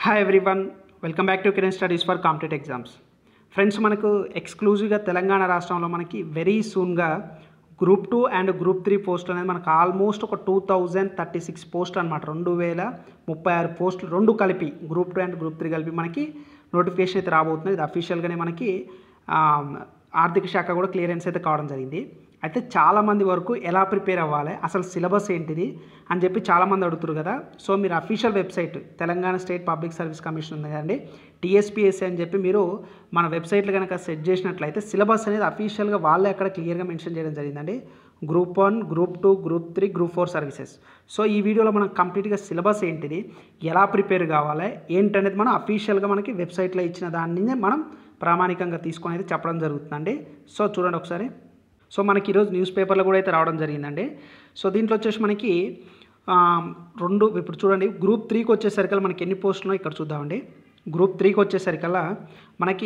hi everyone welcome back to Kiran studies for competitive exams friends మనకు ఎక్స్క్లూజివ్గా తెలంగాణ రాష్ట్రంలో మనకి వెరీ సూన్గా group two and group three పోస్టులు అనేది మనకు ఆల్మోస్ట్ ఒక టూ థౌజండ్ థర్టీ సిక్స్ పోస్టులు అనమాట రెండు వేల ముప్పై ఆరు పోస్టులు రెండు కలిపి group two and group three కలిపి మనకి నోటిఫికేషన్ అయితే రాబోతుంది ఇది అఫీషియల్గానే మనకి ఆ, ఆర్థిక శాఖ కూడా క్లియరెన్స్ అయితే కావడం జరిగింది అయితే చాలామంది వరకు ఎలా ప్రిపేర్ అవ్వాలి అసలు సిలబస్ ఏంటిది అని చెప్పి చాలామంది అడుగుతారు కదా సో మీరు official website Telangana state public service commission ఉంది కదండి టీఎస్పీఎస్సీ అని చెప్పి మీరు మన వెబ్సైట్లో కనుక సెట్ చేసినట్లయితే సిలబస్ అనేది అఫీషియల్గా వాళ్ళే అక్కడ క్లియర్గా మెన్షన్ చేయడం జరిగిందండి group one group two group three group four services so ఈ వీడియోలో మనం కంప్లీట్గా సిలబస్ ఏంటిది ఎలా ప్రిపేర్ కావాలి ఏంటనేది మనం అఫీషియల్గా మనకి వెబ్సైట్లో ఇచ్చిన దాన్ని మనం ప్రామాణికంగా తీసుకొని అయితే చెప్పడం జరుగుతుందండి సో చూడండి ఒకసారి సో మనకి ఈరోజు న్యూస్ పేపర్లో కూడా అయితే రావడం జరిగిందండి సో దీంట్లో వచ్చేసి మనకి ఆ, రెండు ఇప్పుడు చూడండి గ్రూప్ త్రీకి వచ్చేసరికల్లా మనకి ఎన్ని పోస్టులు ఇక్కడ చూద్దామండి గ్రూప్ త్రీకి వచ్చేసరికల్లా మనకి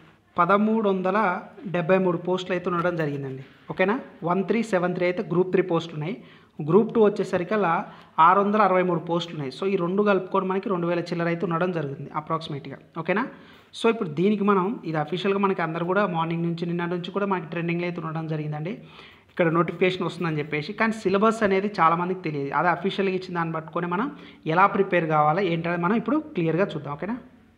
పదమూడు వందల డెబ్బై మూడు పోస్టులు అయితే ఉండడం జరిగిందండి ఓకేనా వన్ త్రీ సెవెన్ త్రీ అయితే గ్రూప్ త్రీ పోస్టులు ఉన్నాయి గ్రూప్ టూ వచ్చేసరికల్లా ఆరు వందల అరవై మూడు పోస్టులు ఉన్నాయి సో ఈ రెండు కలుపుకొని మనకి రెండు వేల చిల్లర అయితే ఉండడం జరుగుతుంది అప్రాక్సిమేట్గా ఓకేనా సో ఇప్పుడు దీనికి మనం ఇది అఫీషియల్గా మనకి అందరు కూడా మార్నింగ్ నుంచి నిన్న నుంచి కూడా మనకి ట్రెండింగ్లో అయితే ఉండడం జరిగిందండి ఇక్కడ నోటిఫికేషన్ వస్తుందని చెప్పేసి కానీ సిలబస్ అనేది చాలామందికి తెలియదు అదే అఫీషియల్గా ఇచ్చిన దాన్ని పట్టుకొని మనం ఎలా ప్రిపేర్ కావాలా ఏంటనేది మనం ఇప్పుడు క్లియర్గా చూద్దాం ఓకేనా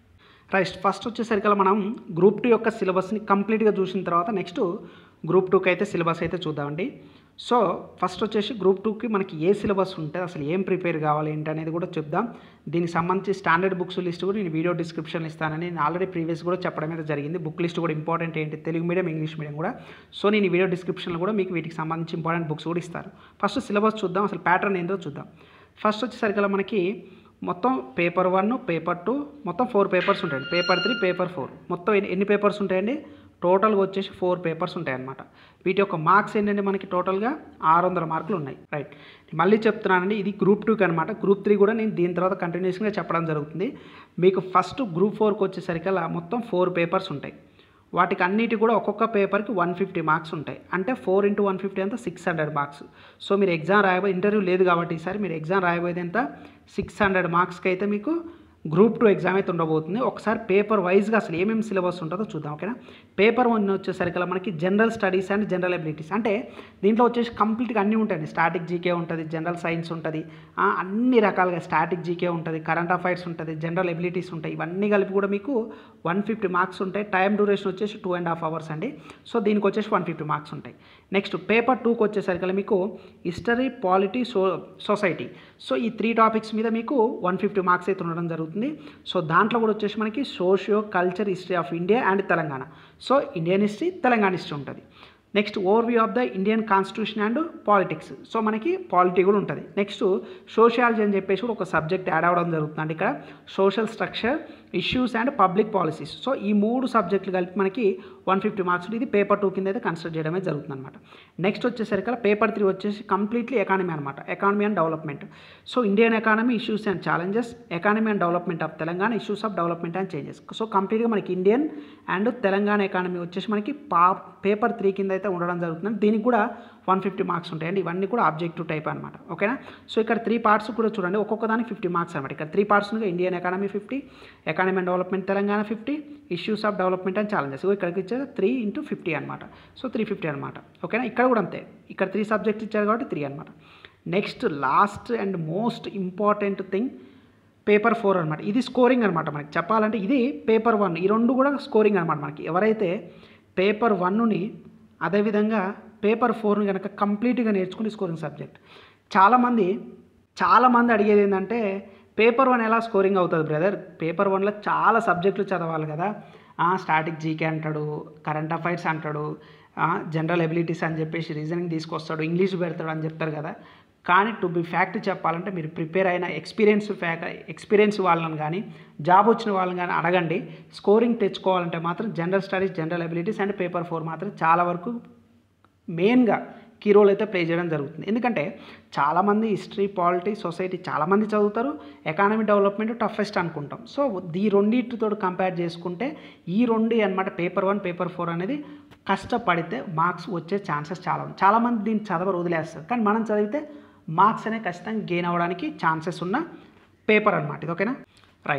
రైట్ ఫస్ట్ వచ్చేసరికి మనం గ్రూప్ టూ యొక్క సిలబస్ని కంప్లీట్గా చూసిన తర్వాత నెక్స్ట్ గ్రూప్ టూకి అయితే సిలబస్ అయితే చూద్దామండి సో ఫస్ట్ వచ్చేసి గ్రూప్ టూకి మనకి ఏ సిలబస్ ఉంటుంది అసలు ఏం ప్రిపేర్ కావాలి ఏంటి అనేది కూడా చెప్దాం దీనికి సంబంధించి స్టాండర్డ్ బుక్స్ లిస్ట్ కూడా నేను వీడియో డిస్క్రిప్షన్ ఇస్తానని నేను ఆల్రెడీ ప్రీవియస్ కూడా చెప్పడం అయితే జరిగింది బుక్ లిస్ట్ కూడా ఇంపార్టెంట్ ఏంటి తెలుగు మీడియం ఇంగ్లీష్ మీడియం కూడా సో నేను ఈ వీడియో డిస్క్రిప్షన్లో కూడా మీకు వీటికి సంబంధించి ఇంపార్టెంట్ బుక్స్ కూడా ఇస్తాను ఫస్ట్ సిలబస్ చూద్దాం అసలు ప్యాటర్న్ ఏంటో చూద్దాం ఫస్ట్ వచ్చేసరికి మనకి మొత్తం పేపర్ వన్ పేపర్ టూ మొత్తం ఫోర్ పేపర్స్ ఉంటాయండి పేపర్ త్రీ పేపర్ ఫోర్ మొత్తం ఎన్ని ఎన్ని పేపర్స్ ఉంటాయండి టోటల్గా వచ్చేసి ఫోర్ పేపర్స్ ఉంటాయన్నమాట వీటి యొక్క మార్క్స్ ఏంటంటే మనకి టోటల్గా ఆరు వందల మార్కులు ఉన్నాయి రైట్ మళ్ళీ చెప్తున్నానండి ఇది గ్రూప్ టూకి అనమాట గ్రూప్ త్రీ కూడా నేను దీని తర్వాత కంటిన్యూస్గా చెప్పడం జరుగుతుంది మీకు ఫస్ట్ గ్రూప్ ఫోర్కి వచ్చేసరికల్లా మొత్తం ఫోర్ పేపర్స్ ఉంటాయి వాటికి అన్నిటి కూడా ఒక్కొక్క పేపర్కి వన్ ఫిఫ్టీ మార్క్స్ ఉంటాయి అంటే ఫోర్ ఇంటూ వన్ ఫిఫ్టీ అంతా సిక్స్ హండ్రెడ్ మార్క్స్ సో మీరు ఎగ్జామ్ రాయబోయే ఇంటర్వ్యూ లేదు కాబట్టి ఈసారి మీరు ఎగ్జామ్ రాయబోయేది ఎంత సిక్స్ హండ్రెడ్ మార్క్స్కి అయితే మీకు గ్రూప్ టూ ఎగ్జామ్ అయితే ఉండబోతుంది ఒకసారి పేపర్ వైజ్గా అసలు ఏమేమి సిలబస్ ఉంటుందో చూద్దాం ఓకేనా పేపర్ వన్ వచ్చేసరికి మనకి general studies and general abilities అంటే దీంట్లో వచ్చేసి కంప్లీట్గా అన్నీ ఉంటాయి స్టాటిక్ జీకే ఉంటుంది జనరల్ సైన్స్ ఉంటుంది ఆ, అన్ని రకాలుగా స్టాటిక్ జీకే ఉంటుంది కరెంట్ అఫైర్స్ ఉంటుంది జనరల్ ఎబిలిటీస్ ఉంటాయి ఇవన్నీ కలిపి కూడా మీకు వన్ ఫిఫ్టీ మార్క్స్ ఉంటాయి టైం డ్యూరేషన్ వచ్చేసి టూ అండ్ హాఫ్ అవర్స్ అండి సో దీనికి వచ్చేసి వన్ ఫిఫ్టీ మార్క్స్ ఉంటాయి నెక్స్ట్ పేపర్ టూకి వచ్చేసరికి మీకు history polity so society so ఈ త్రీ టాపిక్స్ మీద మీకు వన్ ఫిఫ్టీ మార్క్స్ అయితే ఉండడం జరుగుతుంది సో దాంట్లో కూడా వచ్చేసి మనకి socio culture history of India and Telangana so Indian history Telangana history ఉంటుంది next overview of the Indian constitution and politics so మనకి పాలిటీ కూడా ఉంటుంది నెక్స్ట్ సోషియాలజీ అని చెప్పేసి కూడా ఒక సబ్జెక్ట్ యాడ్ అవ్వడం జరుగుతుంది ఇక్కడ social structure issues and public policies so ఈ మూడు సబ్జెక్టులు కలిపి మనకి వన్ ఫిఫ్టీ మార్క్స్ ఇది పేపర్ టూ కింద అయితే కన్సిడర్ చేయడమే జరుగుతుంది అనమాట నెక్స్ట్ వచ్చేసరికి పేపర్ త్రీ వచ్చేసి కంప్లీట్లీ ఎకానమీ అనమాట economy and development so Indian economy issues and challenges economy and development of Telangana issues of development and changes so కంప్లీట్గా మనకి ఇండియన్ అండ్ తెలంగాణ ఎకానమీ వచ్చేసి మనకి పా పేపర్ త్రీ కింద అయితే ఉండడం జరుగుతుంది దీనికి కూడా వన్ ఫిఫ్టీ మార్క్స్ ఉంటాయండి ఇవన్నీ కూడా ఆబ్జెక్టివ్ టైప్ అనమాట ఓకేనా సో ఇక్కడ త్రీ పార్ట్స్ కూడా చూడండి ఒక్కొక్క దానికి ఫిఫ్టీ మార్క్స్ అనమాట ఇక్కడ త్రీ పార్ట్స్ ఉన్నాయి Indian economy fifty economy and development Telangana fifty issues of development and challenges ఇక్కడికి ఇచ్చేది త్రీ ఇంటూ ఫిఫ్టీ అనమాట సో త్రీ ఫిఫ్టీ అనమాట ఓకేనా ఇక్కడ కూడా అంతే ఇక్కడ త్రీ సబ్జెక్ట్స్ ఇచ్చారు కాబట్టి త్రీ అనమాట next last and most important thing paper four అనమాట ఇది స్కోరింగ్ అనమాట మనకి చెప్పాలంటే ఇది పేపర్ వన్ ఈ రెండు కూడా స్కోరింగ్ అనమాట మనకి ఎవరైతే పేపర్ వన్ని అదేవిధంగా పేపర్ ఫోర్ని కనుక కంప్లీట్గా నేర్చుకుని స్కోరింగ్ సబ్జెక్ట్ చాలామంది చాలామంది అడిగేది ఏంటంటే పేపర్ వన్ ఎలా స్కోరింగ్ అవుతుంది బ్రదర్ పేపర్ వన్లో చాలా సబ్జెక్టులు చదవాలి కదా స్టాటిక్ జీకే అంటాడు కరెంట్ అఫైర్స్ అంటాడు జనరల్ ఎబిలిటీస్ అని చెప్పేసి రీజనింగ్ తీసుకొస్తాడు ఇంగ్లీష్ పెడతాడు అని చెప్తారు కదా కానీ టు బి ఫ్యాక్ట్ చెప్పాలంటే మీరు ప్రిపేర్ అయిన ఎక్స్పీరియన్స్ ఫ్యాక్ ఎక్స్పీరియన్స్ వాళ్ళని కానీ జాబ్ వచ్చిన వాళ్ళని కానీ అడగండి స్కోరింగ్ తెచ్చుకోవాలంటే మాత్రం general studies general abilities and paper four మాత్రం చాలా వరకు మెయిన్గా కీ రోల్ అయితే ప్లే చేయడం జరుగుతుంది ఎందుకంటే చాలామంది హిస్టరీ పాలిటీ సొసైటీ చాలామంది చదువుతారు ఎకానమీ డెవలప్మెంట్ టఫెస్ట్ అనుకుంటాం సో ఈ రెండింటితో కంపేర్ చేసుకుంటే ఈ రెండు అనమాట పేపర్ వన్ పేపర్ ఫోర్ అనేది కష్టపడితే మార్క్స్ వచ్చే ఛాన్సెస్ చాలా ఉన్నాయి చాలామంది దీన్ని చదవరు వదిలేస్తారు కానీ మనం చదివితే మార్క్స్ అనేవి ఖచ్చితంగా గెయిన్ అవ్వడానికి ఛాన్సెస్ ఉన్న పేపర్ అనమాట ఇది ఓకేనా రైట్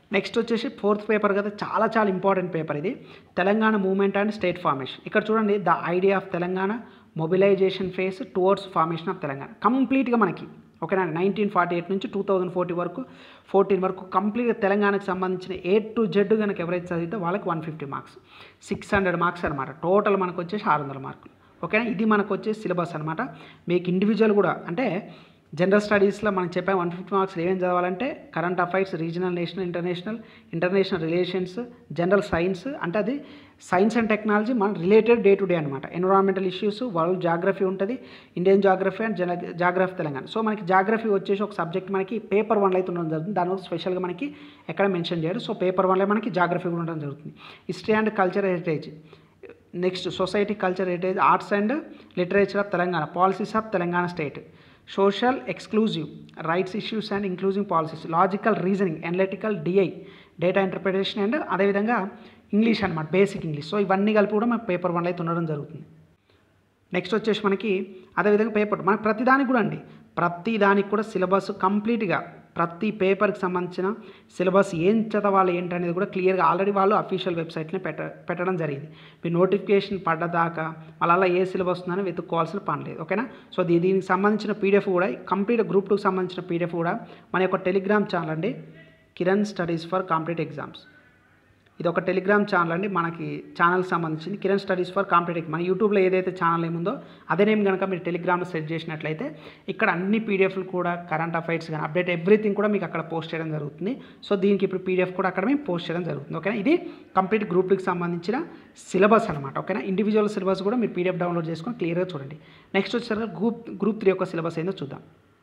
నెక్స్ట్ వచ్చేసి ఫోర్త్ పేపర్ కదా చాలా చాలా ఇంపార్టెంట్ పేపర్ ఇది Telangana movement and state formation ఇక్కడ చూడండి the idea of Telangana mobilization phase towards formation of Telangana కంప్లీట్గా మనకి ఓకేనా నైన్టీన్ ఫార్టీ ఎయిట్ నుంచి టూ థౌజండ్ ఫోర్టీ వరకు ఫోర్టీన్ వరకు కంప్లీట్గా తెలంగాణకు సంబంధించిన ఏ టు జెడ్ కనుక ఎవరైతే చదివితే వాళ్ళకి one fifty marks six hundred marks అనమాట టోటల్ మనకు వచ్చేసి ఆరు వందల మార్కులు ఓకేనా ఇది మనకు వచ్చే సిలబస్ అనమాట మీకు ఇండివిజువల్ కూడా అంటే జనరల్ స్టడీస్లో మనం చెప్పే వన్ ఫిఫ్టీ మార్క్స్ ఏమేమి చదవాలంటే current affairs regional national international international relations general science అంటే అది సైన్స్ అండ్ టెక్నాలజీ మన రిలేటెడ్ డే టు డే అనమాట ఎన్విరాన్మెంటల్ ఇష్యూస్ వరల్డ్ జాగ్రఫీ ఉంటుంది ఇండియన్ జాగ్రఫీ అండ్ జన జాగ్రఫీ తెలంగాణ సో మనకి జాగ్రఫీ వచ్చేసి ఒక సబ్జెక్ట్ మనకి పేపర్ వన్లో అయితే ఉండడం జరుగుతుంది దానివల్ల స్పెషల్గా మనకి ఎక్కడ మెన్షన్ చేయరు సో పేపర్ వన్లో మనకి జాగ్రఫీ కూడా ఉండడం జరుగుతుంది history and culture heritage next society culture heritage arts and literature of Telangana policies of Telangana state social exclusive rights issues and inclusive policies logical reasoning analytical DI data interpretation and అదేవిధంగా English అనమాట basic English so ఇవన్నీ కలిపి కూడా మనకు paper వన్లో అయితే ఉండడం జరుగుతుంది నెక్స్ట్ వచ్చేసి మనకి అదేవిధంగా పేపర్ మనకి ప్రతిదానికి కూడా అండి ప్రతి దానికి కూడా సిలబస్ కంప్లీట్గా ప్రతి పేపర్కి సంబంధించిన సిలబస్ ఏం చదవాలి ఏంటనేది కూడా క్లియర్గా ఆల్రెడీ వాళ్ళు అఫీషియల్ వెబ్సైట్ని పెట్ట పెట్టడం జరిగింది మీ నోటిఫికేషన్ పడ్డదాకా వాళ్ళ ఏ సిలబస్ ఉందని వెతుక్కోవాల్సిన పని లేదు ఓకేనా సో దీ దీనికి సంబంధించిన పీడిఎఫ్ కూడా కంప్లీట్ గ్రూప్ టూకి సంబంధించిన పీడిఎఫ్ కూడా మన యొక్క టెలిగ్రామ్ ఛానల్ అండి Kiran studies for competitive exams ఇది ఒక టెలిగ్రామ్ ఛానల్ అండి మనకి ఛానల్కి సంబంధించింది కిరణ్ స్టడీస్ ఫర్ కాంపిటేటివ్ మన యూట్యూబ్లో ఏదైతే ఛానల్ ఏముందో అదే నేమ్ కనుక మీరు టెలిగ్రామ్లో సెట్ చేసినట్లయితే ఇక్కడ అన్ని పీడిఎఫ్లు కూడా కరెంట్ అఫైర్స్ కానీ అప్డేట్ ఎవ్రీథింగ్ కూడా మీకు అక్కడ పోస్ట్ చేయడం జరుగుతుంది సో దీనికి ఇప్పుడు పీడిఎఫ్ కూడా అక్కడ మేము పోస్ట్ చేయడం జరుగుతుంది ఓకేనా ఇది కంప్లీట్ గ్రూప్కి సంబంధించిన సిలబస్ అనమాట ఓకేనా ఇండివిజువల్ సిలబస్ కూడా మీరు పీడిఎఫ్ డౌన్లోడ్ చేసుకొని క్లియర్గా చూడండి నెక్స్ట్ వచ్చేసరికి గ్రూప్ గ్రూప్ త్రీ యొక్క సిలబస్ ఏందో చూద్దాం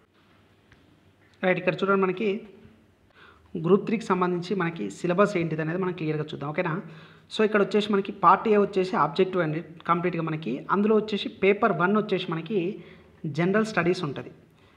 రైట్ ఇక్కడ చూడండి మనకి గ్రూప్ త్రీకి సంబంధించి మనకి సిలబస్ ఏంటిది అనేది మనం క్లియర్గా చూద్దాం ఓకేనా సో ఇక్కడ వచ్చేసి మనకి పార్ట్ ఏ వచ్చేసి ఆబ్జెక్టివ్ అండి కంప్లీట్గా మనకి అందులో వచ్చేసి పేపర్ వన్ వచ్చేసి మనకి జనరల్ స్టడీస్ ఉంటుంది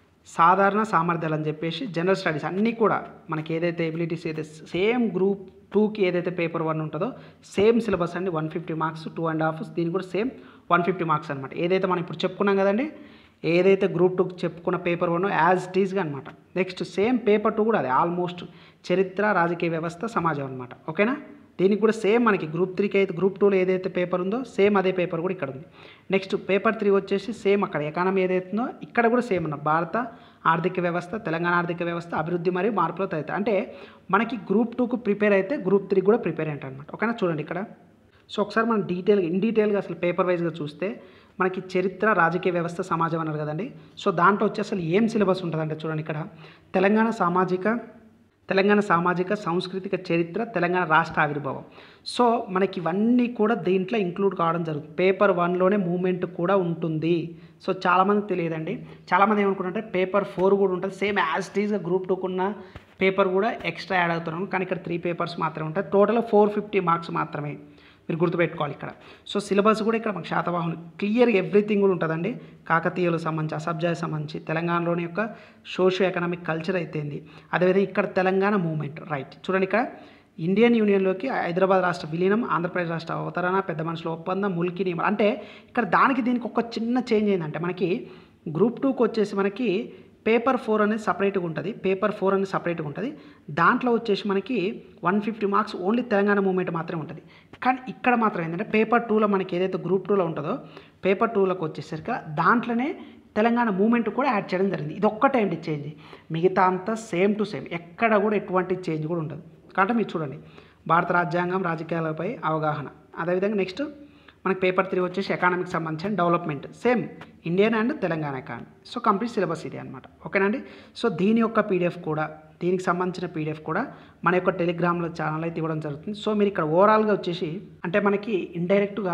సాధారణ సామర్థ్యాలు అని చెప్పేసి జనరల్ స్టడీస్ అన్నీ కూడా మనకి ఏదైతే ఎబిలిటీస్ ఏదైతే సేమ్ గ్రూప్ టూకి ఏదైతే పేపర్ వన్ ఉంటుందో సేమ్ సిలబస్ అండి one fifty marks two and half దీనికి కూడా సేమ్ వన్ ఫిఫ్టీ మార్క్స్ అనమాట ఏదైతే మనం ఇప్పుడు చెప్పుకున్నాం కదండి ఏదైతే గ్రూప్ టూకి చెప్పుకున్న పేపర్ వన్ యాజ్ టీజ్గా అనమాట నెక్స్ట్ సేమ్ పేపర్ టూ కూడా అదే ఆల్మోస్ట్ చరిత్ర రాజకీయ వ్యవస్థ సమాజం అనమాట ఓకేనా దీనికి కూడా సేమ్ మనకి గ్రూప్ త్రీకి అయితే గ్రూప్ టూలో ఏదైతే పేపర్ ఉందో సేమ్ అదే పేపర్ కూడా ఇక్కడ ఉంది నెక్స్ట్ పేపర్ త్రీ వచ్చేసి సేమ్ అక్కడ ఎకానమీ ఏదైతుందో ఇక్కడ కూడా సేమ్ అన్న భారత ఆర్థిక వ్యవస్థ తెలంగాణ ఆర్థిక వ్యవస్థ అభివృద్ధి మరియు మార్పులో తదితర అంటే మనకి గ్రూప్ టూకు ప్రిపేర్ అయితే గ్రూప్ త్రీ కూడా ప్రిపేర్ అయ్యంట అనమాట ఓకేనా చూడండి ఇక్కడ సో ఒకసారి మనం డీటెయిల్గా ఇన్ డీటెయిల్గా అసలు పేపర్ వైజ్గా చూస్తే మనకి చరిత్ర రాజకీయ వ్యవస్థ సమాజం అన్నారు కదండి సో దాంట్లో వచ్చి అసలు ఏం సిలబస్ ఉంటుందంటే చూడండి ఇక్కడ తెలంగాణ సామాజిక తెలంగాణ సామాజిక సాంస్కృతిక చరిత్ర తెలంగాణ రాష్ట్ర ఆవిర్భావం సో మనకి ఇవన్నీ కూడా దీంట్లో ఇంక్లూడ్ కావడం జరుగుతుంది పేపర్ వన్లోనే మూమెంట్ కూడా ఉంటుంది సో చాలామందికి తెలియదండి చాలామంది ఏమనుకుంటారంటే పేపర్ ఫోర్ కూడా ఉంటుంది సేమ్ యాజ్ టీజ్గా గ్రూప్ టూకున్న పేపర్ కూడా ఎక్స్ట్రా యాడ్ అవుతున్నాం కానీ ఇక్కడ త్రీ పేపర్స్ మాత్రమే ఉంటాయి టోటల్ ఫోర్ ఫిఫ్టీ మార్క్స్ మాత్రమే మీరు గుర్తుపెట్టుకోవాలి ఇక్కడ సో సిలబస్ కూడా ఇక్కడ మనకు శాతవాహనం క్లియర్గా ఎవ్రీథింగ్ కూడా ఉంటుందండి కాకతీయులకు సంబంధించి అసబ్జాకి సంబంధించి తెలంగాణలోని యొక్క సోషియో ఎకనామిక్ కల్చర్ అయితేంది అదేవిధంగా ఇక్కడ తెలంగాణ మూమెంట్ రైట్ చూడండి ఇక్కడ ఇండియన్ యూనియన్లోకి హైదరాబాద్ రాష్ట్ర విలీనం ఆంధ్రప్రదేశ్ రాష్ట్ర అవతరణ పెద్ద మనుషుల ఒప్పందం ముల్కి నియమం అంటే ఇక్కడ దానికి దీనికి ఒక చిన్న చేంజ్ ఏంటంటే మనకి గ్రూప్ టూకి వచ్చేసి మనకి పేపర్ ఫోర్ అనేది సపరేట్గా ఉంటుంది పేపర్ ఫోర్ అనేది సపరేట్గా ఉంటుంది దాంట్లో వచ్చేసి మనకి one fifty marks only Telangana movement మాత్రమే ఉంటుంది కానీ ఇక్కడ మాత్రం ఏంటంటే పేపర్ టూలో మనకి ఏదైతే గ్రూప్ టూలో ఉంటుందో పేపర్ టూలోకి వచ్చేసరికి దాంట్లోనే తెలంగాణ మూమెంట్ కూడా యాడ్ చేయడం జరిగింది ఇది ఒక్కటే అండి చేంజ్ మిగతా అంతా సేమ్ టు సేమ్ ఎక్కడ కూడా ఎటువంటి చేంజ్ కూడా ఉండదు కాబట్టి మీరు చూడండి భారత రాజ్యాంగం రాజకీయాలపై అవగాహన అదేవిధంగా నెక్స్ట్ మనకి పేపర్ త్రీ వచ్చేసి ఎకానమీకి సంబంధించిన development same Indian and Telangana economy so complete syllabus ఇది అనమాట ఓకేనండి సో దీని యొక్క పీడిఎఫ్ కూడా దీనికి సంబంధించిన పీడిఎఫ్ కూడా మన యొక్క టెలిగ్రామ్లో ఛానల్ అయితే ఇవ్వడం జరుగుతుంది సో మీరు ఇక్కడ ఓవరాల్గా వచ్చేసి అంటే మనకి ఇండైరెక్ట్గా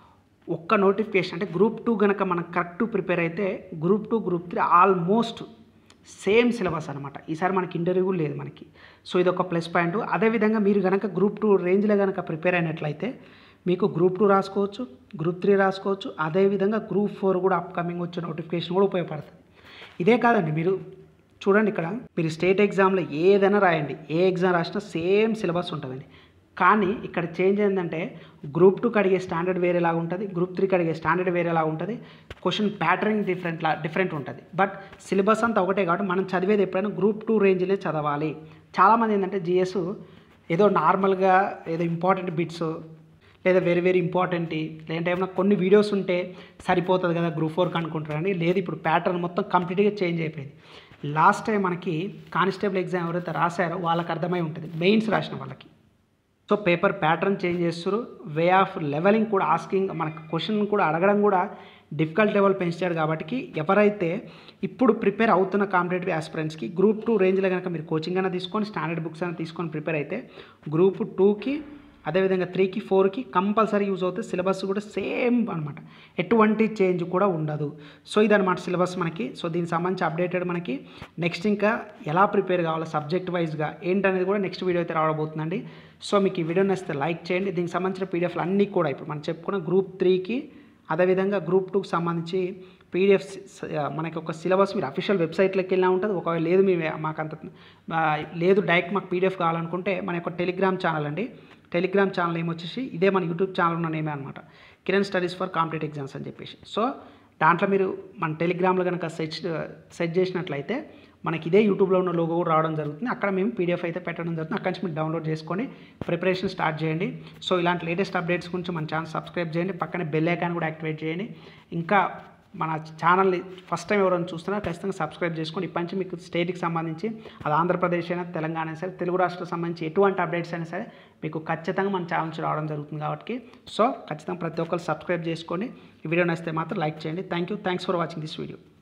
ఒక్క నోటిఫికేషన్ అంటే గ్రూప్ టూ కనుక మనం కరెక్ట్ ప్రిపేర్ అయితే group two group three almost same syllabus అనమాట ఈసారి మనకి ఇంటర్వ్యూ లేదు మనకి సో ఇది ఒక ప్లస్ పాయింట్ అదేవిధంగా మీరు కనుక గ్రూప్ టూ రేంజ్లో కనుక ప్రిపేర్ అయినట్లయితే మీకు గ్రూప్ టూ రాసుకోవచ్చు గ్రూప్ త్రీ రాసుకోవచ్చు అదేవిధంగా గ్రూప్ ఫోర్ కూడా అప్కమింగ్ వచ్చే నోటిఫికేషన్ కూడా ఉపయోగపడుతుంది ఇదే కాదండి మీరు చూడండి ఇక్కడ మీరు స్టేట్ ఎగ్జామ్లో ఏదైనా రాయండి ఏ ఎగ్జామ్ రాసినా సేమ్ సిలబస్ ఉంటుందండి కానీ ఇక్కడ చేంజ్ ఏంటంటే గ్రూప్ టూకి అడిగే స్టాండర్డ్ వేరేలాగా ఉంటుంది గ్రూప్ త్రీకి అడిగే స్టాండర్డ్ వేరేలాగా ఉంటుంది క్వశ్చన్ ప్యాటర్న్ డిఫరెంట్ లా డిఫరెంట్ ఉంటుంది బట్ సిలబస్ అంతా ఒకటే కాబట్టి మనం చదివేది ఎప్పుడైనా గ్రూప్ టూ రేంజ్లే చదవాలి చాలామంది ఏంటంటే జిఎస్ ఏదో నార్మల్గా ఏదో ఇంపార్టెంట్ బిట్స్ లేదా వెరీ వెరీ ఇంపార్టెంట్ లేదంటే ఏమైనా కొన్ని వీడియోస్ ఉంటే సరిపోతుంది కదా గ్రూప్ ఫోర్కి అనుకుంటారండి లేదు ఇప్పుడు ప్యాటర్న్ మొత్తం కంప్లీట్గా చేంజ్ అయిపోయింది లాస్ట్ టైం మనకి కానిస్టేబుల్ ఎగ్జామ్ ఎవరైతే రాశారో వాళ్ళకి అర్థమై ఉంటుంది మెయిన్స్ రాసిన వాళ్ళకి సో పేపర్ ప్యాటర్న్ చేంజ్ చేస్తారు వే ఆఫ్ లెవెలింగ్ కూడా ఆస్కింగ్ మనకు క్వశ్చన్ కూడా అడగడం కూడా డిఫికల్ట్ లెవెల్ పెంచాడు కాబట్టి ఎవరైతే ఇప్పుడు ప్రిపేర్ అవుతున్న కాంపిటేటివ్ ఆస్పిరెంట్స్కి గ్రూప్ టూ రేంజ్లో కనుక మీరు కోచింగ్ అయినా తీసుకొని స్టాండర్డ్ బుక్స్ అయినా తీసుకొని ప్రిపేర్ అయితే గ్రూప్ టూకి అదేవిధంగా త్రీకి ఫోర్కి కంపల్సరీ యూజ్ అవుతుంది సిలబస్ కూడా సేమ్ అనమాట ఎటువంటి చేంజ్ కూడా ఉండదు సో ఇదనమాట సిలబస్ మనకి సో దీనికి సంబంధించి అప్డేటెడ్ మనకి నెక్స్ట్ ఇంకా ఎలా ప్రిపేర్ కావాలో సబ్జెక్ట్ వైజ్గా ఏంటనేది కూడా నెక్స్ట్ వీడియో అయితే రావబోతుందండి సో మీకు ఈ వీడియో నచ్చితే లైక్ చేయండి దీనికి సంబంధించిన పీడిఎఫ్లు అన్నీ కూడా ఇప్పుడు మనం చెప్పుకున్న గ్రూప్ త్రీకి అదేవిధంగా గ్రూప్ టూకి సంబంధించి పీడిఎఫ్ మనకి ఒక సిలబస్ మీరు అఫీషియల్ వెబ్సైట్లోకి వెళ్ళినా ఉంటుంది ఒకవేళ లేదు మీ మాకు అంత ఆ, లేదు డైరెక్ట్ మాకు పీడిఎఫ్ కావాలనుకుంటే మన యొక్క టెలిగ్రామ్ ఛానల్ అండి టెలిగ్రామ్ ఛానల్ ఏమొచ్చేసి ఇదే మన యూట్యూబ్ ఛానల్ ఉన్న నేమే అనమాట Kiran studies for competitive exams అని చెప్పేసి సో దాంట్లో మీరు మన టెలిగ్రామ్లో కనుక సెట్ సెట్ చేసినట్లయితే మనకి ఇదే యూట్యూబ్లో ఉన్న లోగో కూడా రావడం జరుగుతుంది అక్కడ మేము పీడిఎఫ్ అయితే పెట్టడం జరుగుతుంది అక్కడి నుంచి మీరు డౌన్లోడ్ చేసుకొని ప్రిపరేషన్ స్టార్ట్ చేయండి సో ఇలాంటి లేటెస్ట్ అప్డేట్స్ గురించి మన ఛానల్ సబ్స్క్రైబ్ చేయండి పక్కనే బెల్ ఐకాన్ కూడా యాక్టివేట్ చేయండి ఇంకా మన ఛానల్ని ఫస్ట్ టైం ఎవరైనా చూస్తున్నారో ఖచ్చితంగా సబ్స్క్రైబ్ చేసుకోండి ఇప్పటి నుంచి మీకు స్టేట్కి సంబంధించి అది ఆంధ్రప్రదేశ్ అయినా తెలంగాణ అయినా సరే తెలుగు రాష్ట్రాలకు సంబంధించి ఎటువంటి అప్డేట్స్ అయినా సరే మీకు ఖచ్చితంగా మన ఛానల్ నుంచి రావడం జరుగుతుంది కాబట్టి సో ఖచ్చితంగా ప్రతి ఒక్కరు సబ్స్క్రైబ్ చేసుకోండి ఈ వీడియో నచ్చితే మాత్రం లైక్ చేయండి thank you thanks for watching this video